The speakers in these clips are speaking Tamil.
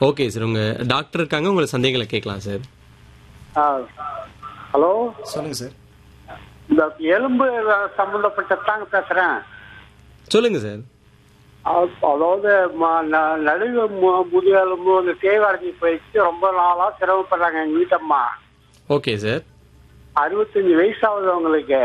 ஓகே சார் உங்க டாக்டர் இருக்காங்க உங்களை சந்தேகங்களை கேட்கலாம் சார் ஹலோ சொல்லுங்க சார் இந்த எலும்பு சம்பந்தப்பட்டதாங்க பேசுறேன் சொல்லுங்க சார் அ- அதாவது ம- ந- நடுவு மு- முதுகெலும்பு இந்த தேய்வடைஞ்சி போயிடுச்சு ரொம்ப நாளா சிரமப்படுறாங்க எங்க வீட்டம்மா ஓகே சார் அறுபத்தஞ்சு வயசு ஆகுது அவங்களுக்கு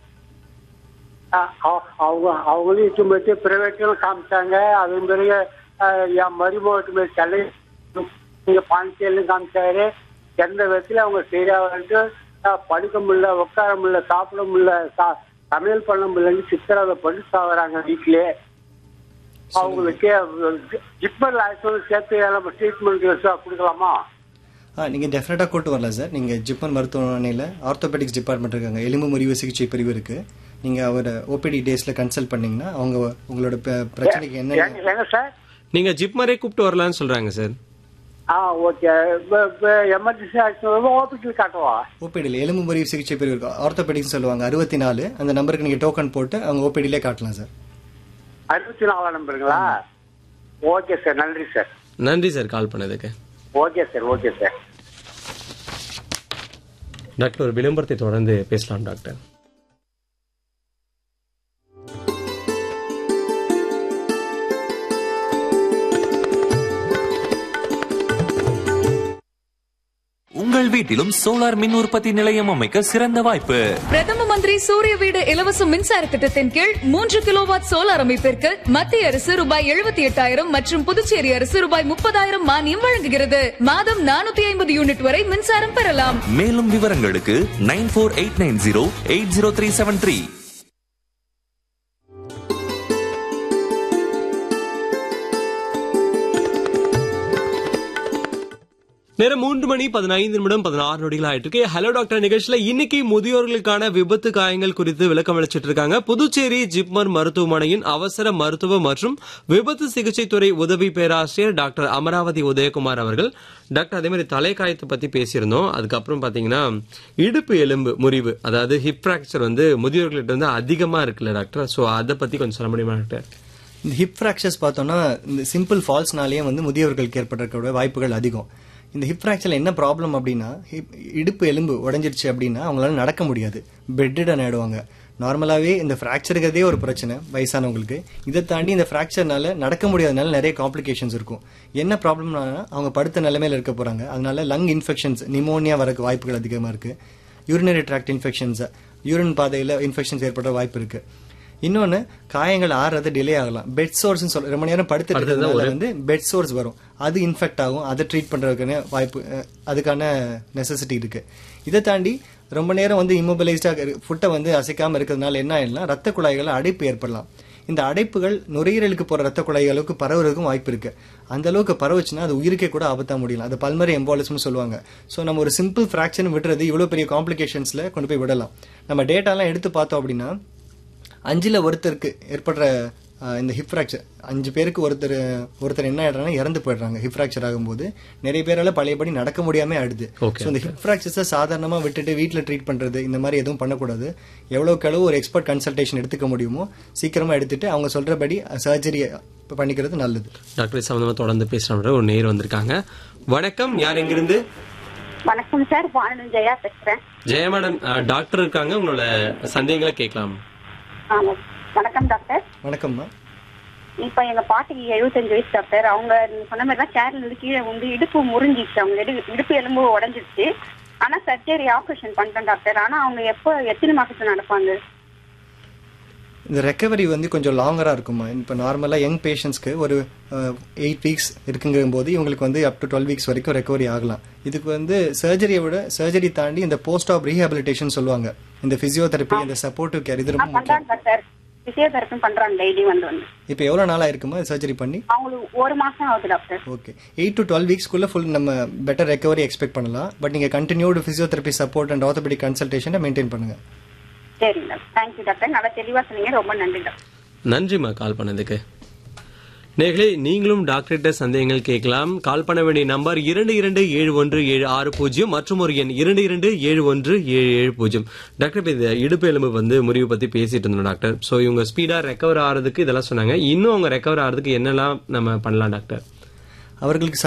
அ- அவ- அவங்க அவங்களையும் இட்டு போயிட்டு பிரைவேட்ல காமிச்சாங்க அதே பிறகு அஹ், என் மருமகிட்ட போய் சென்னை இங்க பாண்டிச்சேரியும் காமிச்சாரு எந்த விதத்துல அவங்க சரியாவது படுக்க முடியல உட்கார முடியல சாப்பிட முடியல சா- சமையல் பண்ண முடியலன்னு சித்திரவதை பண்ணி சாகுறாங்க வீட்லயே அவங்களுக்கு ஜிப்பர் லைசன்ஸ் சேர்த்து நம்ம ட்ரீட்மெண்ட் கொடுக்கலாமா ஆ நீங்கள் டெஃபினட்டாக கூட்டு வரலாம் சார் நீங்கள் ஜிப்மன் மருத்துவமனையில் ஆர்த்தோபெடிக்ஸ் டிபார்ட்மெண்ட் இருக்காங்க எலும்பு முறிவு சிகிச்சை பிரிவு இருக்குது நீங்கள் அவர் ஓபிடி டேஸில் கன்சல்ட் பண்ணீங்கன்னா அவங்க உங்களோட ப- பிரச்சனைக்கு என்ன எங்க எங்க சார் நீங்க ஜிப்மரே கூப்பிட்டு வரலாம்னு சொல்றாங்க சார் ஆ ஓகே எமர்ஜென்சி ஆக்சிடென்ட் ஹாஸ்பிட்டல் காட்டவா ஓபிடியில் எலும்பு முறிவு சிகிச்சை பிரிவு இருக்கு ஆர்த்தோபெடிக்ஸ் சொல்லுவாங்க அறுபத்தி நாலு அந்த நம்பருக்கு நீங்கள் டோக்கன் போட்டு அவங்க ஓபிடிலே காட்டலாம் சார் அறுபத்தி நாலாம் நம்பருங்களா ஓகே சார் நன்றி சார் நன்றி சார் கால் பண்ணதுக்கு okay sir okay sir doctor ஒரு விளம்பரத்தை தொடர்ந்து பேசலாம் டாக்டர் உங்கள் வீட்டிலும் சோலார் மின் உற்பத்தி நிலையம் அமைக்க சிறந்த வாய்ப்பு பிரதம மந்திரி சூரிய வீடு இலவச மின்சார திட்டத்தின் கீழ் மூன்று கிலோவாட் சோலார் அமைப்பிற்கு மத்திய அரசு ரூபாய் எழுபத்தி எட்டாயிரம் மற்றும் புதுச்சேரி அரசு ரூபாய் முப்பதாயிரம் மானியம் வழங்குகிறது மாதம் நானூத்தி ஐம்பது யூனிட் வரை மின்சாரம் பெறலாம் மேலும் விவரங்களுக்கு nine four eight nine zero eight zero three seven three நேரம் மூன்று மணி பதினைந்து நிமிடம் பதினாறு நொடிகள் ஆயிட்டு இருக்கு ஹலோ டாக்டர் நிகழ்ச்சியில இன்னைக்கு முதியோர்களுக்கான விபத்து காயங்கள் குறித்து விளக்கம் அளிச்சிட்டு இருக்காங்க புதுச்சேரி ஜிப்மர் மருத்துவமனையின் அவசர மருத்துவ மற்றும் விபத்து சிகிச்சை துறை உதவி பேராசிரியர் டாக்டர் அமராவதி உதயகுமார் அவர்கள் டாக்டர் அதே மாதிரி தலைக்காயத்தை பத்தி பேசியிருந்தோம் அதுக்கப்புறம் பாத்தீங்கன்னா இடுப்பு எலும்பு முறிவு அதாவது ஹிப் ஃபிராக்சர் வந்து முதியோர்கள்ட்ட வந்து அதிகமா இருக்குல்ல டாக்டர் சோ அதை பத்தி கொஞ்சம் சொல்ல முடியுமா டாக்டர் இந்த ஹிப் ஃப்ராக்சர்ஸ் பார்த்தோம்னா இந்த சிம்பிள் ஃபால்ஸ்னாலேயே வந்து முதியவர்களுக்கு ஏற்பட்டிருக்கிற வாய்ப்புகள் அதிகம் இந்த ஹிப் ஃப்ராக்சரில் என்ன ப்ராப்ளம் அப்படின்னா ஹிப் இடுப்பு எலும்பு உடஞ்சிருச்சு அப்படின்னா அவங்களால நடக்க முடியாது பெட்டடன் ஆயிடுவாங்க நார்மலாகவே இந்த ஃப்ராக்சருக்கிறதே ஒரு பிரச்சனை வயசானவங்களுக்கு இதை தாண்டி இந்த ஃப்ராக்சர்னால நடக்க முடியாதனால நிறைய காம்ப்ளிகேஷன்ஸ் இருக்கும் என்ன ப்ராப்ளம்னா அவங்க படுத்த நிலைமையில இருக்க போகிறாங்க அதனால லங் இன்ஃபெக்ஷன்ஸ் நிமோனியா வரக்கு வாய்ப்புகள் அதிகமாக இருக்குது யூரினரி ட்ராக்ட் இன்ஃபெக்ஷன்ஸ் யூரின் பாதையில் இன்ஃபெக்ஷன்ஸ் ஏற்படுற வாய்ப்பு இருக்குது இன்னொன்னு காயங்கள் ஆறுறது டிலே ஆகலாம் பெட் சோர்ஸ் சொல்ல ரொம்ப நேரம் படுத்துட்டு இருக்கிறதுனால வந்து பெட் சோர்ஸ் வரும் அது இன்ஃபெக்ட் ஆகும் அதை ட்ரீட் பண்றதுக்கான வாய்ப்பு அஹ், அதுக்கான நெசசிட்டி இருக்கு இதை தாண்டி ரொம்ப நேரம் வந்து இம்மொபிலைஸ்டா ஃபுட்டை வந்து அசைக்காம இருக்கிறதுனால என்ன ஆயிடலாம் ரத்த குழாய்கள் அடைப்பு ஏற்படலாம் இந்த அடைப்புகள் நுரையீரலுக்கு போற ரத்த குழாய் அளவுக்கு பரவுறதுக்கும் வாய்ப்பு இருக்கு அந்த அளவுக்கு பரவுச்சுன்னா அது உயிருக்கே கூட ஆபத்தா முடியலாம் அது பல்மரி எம்பாலிசம்னு சொல்லுவாங்க ஸோ நம்ம ஒரு சிம்பிள் ஃபிராக்சர் விடுறது இவ்வளவு பெரிய காம்ப்ளிகேஷன்ஸ்ல கொண்டு போய் விடலாம் நம்ம டேட்டாலாம் எடுத்து பார்த்தோம் அப்படின்னா அஞ்சுல ஒருத்தருக்கு ஏற்படுற ஆஹ், இந்த ஹிப் ஃப்ராக்சர் அஞ்சு பேருக்கு ஒருத்தர் ஒருத்தர் என்ன ஆயிடுறாங்கன்னா இறந்து போயிடுறாங்க ஹிப் ஃப்ராக்சர் ஆகும்போது நிறைய பேரால பழையபடி நடக்க முடியாம ஆயிடுது Okay. ஸோ இந்த ஹிப் ஃப்ராக்சர்ஸை சாதாரணமா விட்டுட்டு வீட்டில் ட்ரீட் பண்றது இந்த மாதிரி எதுவும் பண்ணக்கூடாது எவ்வளவுக்கு அளவு ஒரு எக்ஸ்பர்ட் கன்சல்டேஷன் எடுத்துக்க முடியுமோ சீக்கிரமா எடுத்துட்டு அவங்க சொல்றபடி சர்ஜரி பண்ணிக்கிறது நல்லது டாக்டர் சம்பந்தமா தொடர்ந்து பேசுற ஒரு நேர் வந்திருக்காங்க வணக்கம் யார் எங்கிருந்து வணக்கம் சார் வானன் ஜெயா பேசுறேன் ஜெய மேடம் அஹ், டாக்டர் இருக்காங்க உங்களோட சந்தேகங்களை கேட்கலாம் ஆமா வணக்கம் டாக்டர் வணக்கம்மா இப்ப எங்க பாட்டிக்கு எழுபத்தஞ்சு வயசு டாக்டர் அவங்க நீங்க சொன்ன மாதிரி தான் சேர்ல இருந்து கீழே வந்து இடுப்பு முறிஞ்சிச்சு அவங்க இடு- இடுப்பு எலும்பு உடஞ்சிருச்சு ஆனா சர்ஜரி ஆபரேஷன் பண்ணிட்டோம் டாக்டர் ஆனா அவங்க எப்போ எத்தனை மாசத்துல நடப்பாங்க இந்த ரெக்கவரி வந்து கொஞ்சம் லாங்கராக இருக்குமா இப்போ நார்மலாக யங் பேஷண்ட்ஸ்க்கு ஒரு எயிட் வீக்ஸ் இருக்குங்கிற போது இவங்களுக்கு வந்து அப் டு டுவெல் வீக்ஸ் வரைக்கும் ரெக்கவரி ஆகலாம் இதுக்கு வந்து சர்ஜரியை விட சர்ஜரி தாண்டி இந்த போஸ்ட் ஆஃப் ரீஹாபிலிட்டேஷன் சொல்லுவாங்க இந்த பிசியோதெரப்பி இந்த சப்போர்ட்டிவ் கேர் இது ரொம்ப முக்கியம் பண்றாங்க டாக்டர் பிசியோதெரப்பி பண்றாங்க டெய்லி வந்து வந்து இப்போ எவ்வளோ நாள் ஆயிருக்குமா சர்ஜரி பண்ணி அவங்களுக்கு ஒரு மாசம் ஆகுது doctor okay eight to twelve வீக்ஸ்க்குள்ள ஃபுல் நம்ம பெட்டர் ரெக்கவரி எக்ஸ்பெக்ட் பண்ணலாம் பட் நீங்கள் continued physiotherapy support and orthopaedic கன்சல்டேஷனை மெயின்டைன் பண்ணுங்க சரிங்க டாக்டர் தேங்க்யூ டாக்டர் நல்லா தெளிவா சொன்னீங்க ரொம்ப நன்றி டாக்டர் நன்றிம்மா கால் பண்ணதுக்கு நேர்களே நீங்களும் டாக்டர்கிட்ட சந்தேகங்கள் கேட்கலாம் கால் பண்ண வேண்டிய நம்பர் இரண்டு இரண்டு ஏழு ஒன்று ஏழு ஆறு பூஜ்ஜியம் மற்றும் ஒரு எண் இரண்டு இரண்டு ஏழு ஒன்று ஏழு ஏழு பூஜ்ஜியம் டாக்டர் இப்ப இந்த இடுப்பு எலும்பு வந்து முறிவு பத்தி பேசிட்டு இருந்தோம் டாக்டர் சோ இவங்க ஸ்பீடா ரெக்கவர் ஆகிறதுக்கு இதெல்லாம் சொன்னாங்க இன்னும் அவங்க ரெக்கவர் ஆகிறதுக்கு என்னெல்லாம் நம்ம பண்ணலாம் டாக்டர் அவர்களுக்கு